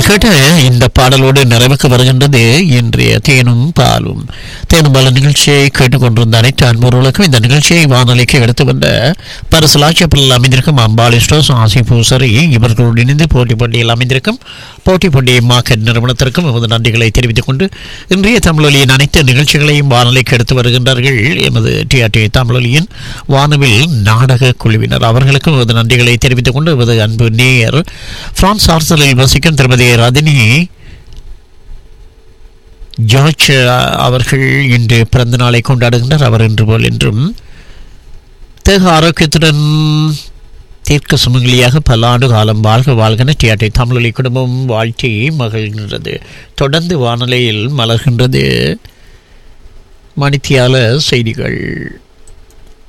கேட்ட இந்த பாடலோடு நிறைவுக்கு வருகின்றது இன்றைய தேனும் பாலும் தேனும் பால நிகழ்ச்சியை கேட்டுக்கொண்டிருந்த அனைத்து அன்பர்களுக்கும் இந்த நிகழ்ச்சியை வானொலிக்கு எடுத்து வந்த பரிசலாட்சியப்பில் அமைந்திருக்கும் அம்பாலி ஸ்டோர்ஸ் ஆசி பூசரி இவர்களோடு இணைந்து போட்டி போட்டியில் அமைந்திருக்கும் போட்டி போட்டி மார்க்கெட் நிறுவனத்திற்கும் எமது நன்றிகளை தெரிவித்துக் கொண்டு இன்றைய தமிழொலியின் அனைத்து நிகழ்ச்சிகளையும் வானொலிக்கு எடுத்து வருகின்றார்கள் எமது டிஆர்டி தமிழொலியின் வானவில் நாடக குழுவினர் அவர்களுக்கும் எமது நன்றிகளை தெரிவித்துக் கொண்டு எமது அன்பு நேயர் பிரான்ஸ் ஆர்சலில் வசிக்கும் திருமதி ரஜினி ஜார்ஜ் அவர்கள் இன்று பிறந்த நாளை கொண்டாடுகின்றார் அவர் இன்று போல் என்றும் தேக ஆரோக்கியத்துடன் தீர்க்க சுமங்கலியாக பல ஆண்டு காலம் வாழ்க வாழ்கன டிஆர்டி தமிழொலி குடும்பம் வாழ்த்தி மகிழ்கின்றது தொடர்ந்து வானொலியில் மலர்கின்றது மணித்தியால செய்திகள்